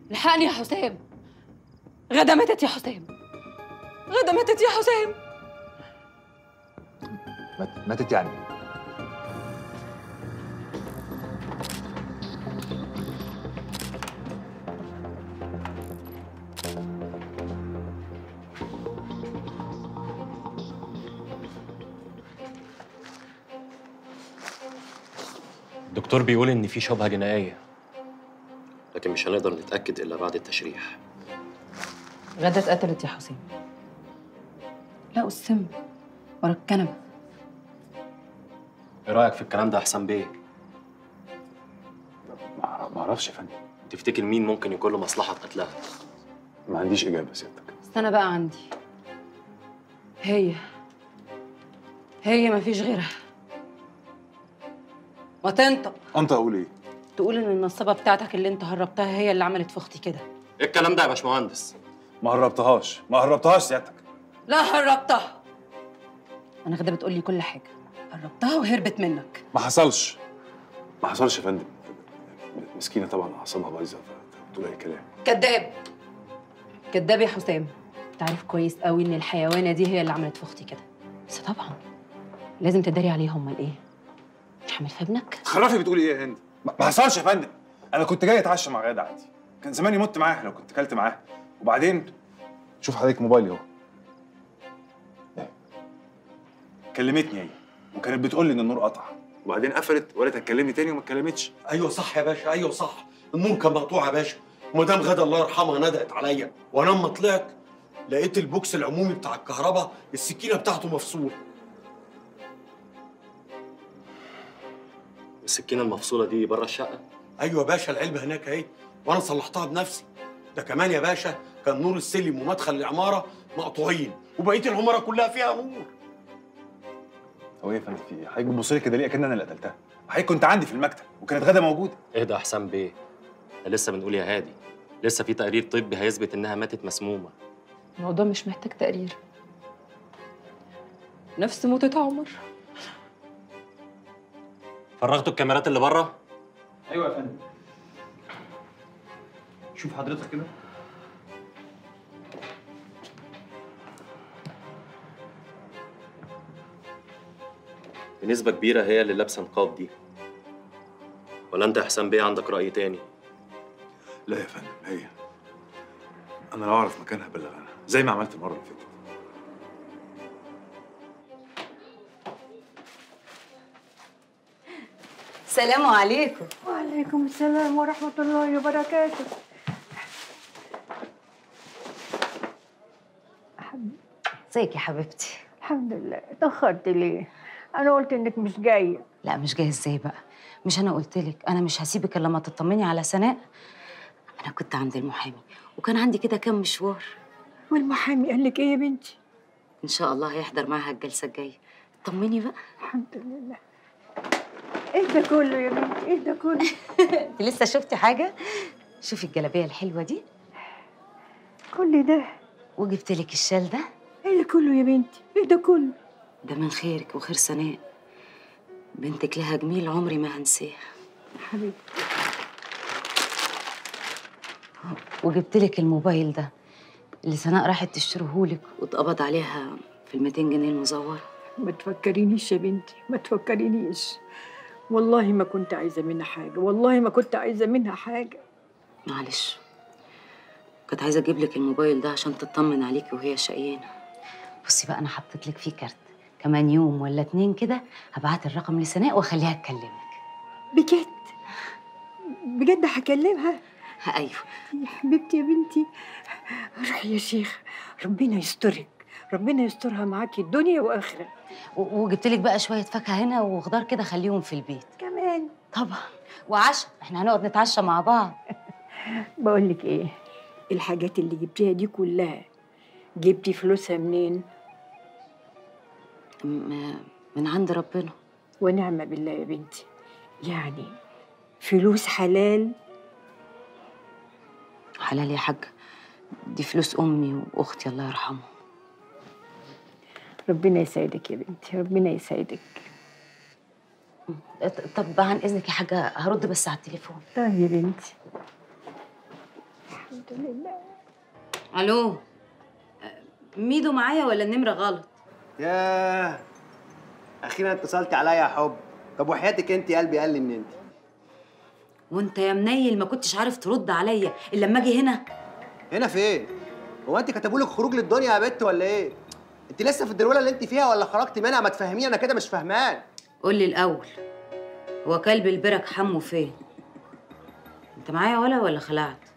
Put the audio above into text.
الحقني يا حسام غدا ماتت يا حسام غدا ماتت يا حسام مات- ماتت يعني الدكتور بيقول ان في شبهه جنائيه لكن مش هنقدر نتأكد إلا بعد التشريح غدا اتقتلت يا حسام لقوا السم ورا الكنبه ايه رايك في الكلام ده احسن بيه ما ما اعرفش يا فندم تفتكر مين ممكن يكون له مصلحه في قتلها ما عنديش اجابه سيادتك استنى بقى عندي هي هي مفيش غيرها ما تنطق انت اقول ايه تقول ان النصابه بتاعتك اللي انت هربتها هي اللي عملت في اختي كده ايه الكلام ده يا باشمهندس ما هربتهاش ما هربتهاش سيادتك لا هربتها انا غدا بتقول لي كل حاجه هربتها وهربت منك ما حصلش ما حصلش يا فندم مسكينه طبعا اعصابها بايظه فبتقول اي كلام كذاب كذاب يا حسام انت عارف كويس قوي ان الحيوانه دي هي اللي عملت في اختي كده بس طبعا لازم تداري عليها امال ايه مش حامل في ابنك خرافي بتقولي ايه يا هند ما ما حصلش يا فندم انا كنت جاي اتعشى مع غاده عادي كان زماني مت معاها لو كنت كلت معاها وبعدين شوف حضرتك موبايلي اهو إيه؟ كلمتني هي وكانت بتقول لي ان النور قطع وبعدين قفلت وقالت هتكلمني تاني وما اتكلمتش ايوه صح يا باشا ايوه صح النور كان مقطوع يا باشا ومدام غدا الله يرحمها ندقت عليا وانا لما طلعت لقيت البوكس العمومي بتاع الكهرباء السكينه بتاعته مفصول السكينه المفصوله دي بره الشقه ايوه يا باشا العلبه هناك اهي وانا صلحتها بنفسي ده كمان يا باشا كان نور السلم ومدخل العماره مقطوعين وبقيه العماره كلها فيها نور هو ايه يا فندم في ايه؟ حضرتك بتبص لي كده ليه اكن انا اللي قتلتها حضرتك كنت عندي في المكتب وكانت غاده موجوده اهدى يا حسام بيه احنا لسه بنقول يا هادي لسه في تقرير طبي هيثبت انها ماتت مسمومه الموضوع مش محتاج تقرير نفس موتة عمر فرغتوا الكاميرات اللي بره ايوه يا فندم شوف حضرتك كده بنسبه كبيره هي اللي لابسه نقاب دي ولا انت يا حسام بيه عندك راي تاني لا يا فندم هي انا لو اعرف مكانها بلغ عنها زي ما عملت المره اللي فاتت السلام عليكم وعليكم السلام ورحمة الله وبركاته ازيك يا حبيبتي الحمد لله اتأخرت ليه؟ أنا قلت إنك مش جاية لا مش جاي ازاي بقى مش انا قلت لك انا مش هسيبك الا لما تطمني على سناء انا كنت عند المحامي وكان عندي كده كام مشوار والمحامي قال لك إيه يا بنتي؟ ان شاء الله هيحضر معاها الجلسه الجايه طمني بقى الحمد لله إيه ده كله يا بنتي؟ إيه ده كله؟ انت لسه شفتي حاجه شوفي الجلابيه الحلوه دي كل ده وجبت لك الشال ده إيه ده كله يا بنتي؟ إيه ده كله؟ ده من خيرك وخير سناء بنتك لها جميل عمري ما هنساه حبيبتي وجبت لك الموبايل ده اللي سناء راحت تشتريهولك واتقبض عليها في ال 200 جنيه المزوره ما تفكرينيش يا بنتي ما تفكرينيش والله ما كنت عايزة منها حاجة والله ما كنت عايزة منها حاجة معلش كنت عايزه اجيب لك الموبايل ده عشان تطمن عليكي وهي شقيانه بصي بقى انا حطيت لك فيه كارت كمان يوم ولا اتنين كده هبعت الرقم لسناء واخليها تكلمك بجد بجد هكلمها ها ايوه يا حبيبتي يا بنتي روحي يا شيخ ربنا يسترك ربنا يسترها معاكي الدنيا واخره و- وجبت لك بقى شويه فاكهه هنا وخضار كده خليهم في البيت كمان طبعا وعشاء احنا هنقعد نتعشى مع بعض بقول لك ايه الحاجات اللي جبتيها دي كلها جبتي فلوسها منين م- من عند ربنا ونعم بالله يا بنتي يعني فلوس حلال حلال يا حاجه دي فلوس امي واختي الله يرحمهم ربنا يسعدك يا بنتي ربنا يسعدك ط- طب عن اذنك يا حاجه هرد بس على التليفون طيب يا بنتي الحمد لله الو أه، ميدو معايا ولا النمره غلط ياه اخيرا اتصلتي عليا يا حب طب وحياتك انت قلبي قال لي ان انت وانت يا منيل ما كنتش عارف ترد عليا الا لما اجي هنا هنا فين هو انت كتبوا لك خروج للدنيا يا بت ولا ايه انت لسه في الدروله اللي انت فيها ولا خرجتي منها ما تفهميني انا كده مش فاهمان قول لي الاول هو كلب البرك حمو فين انت معايا ولا ولا خلعت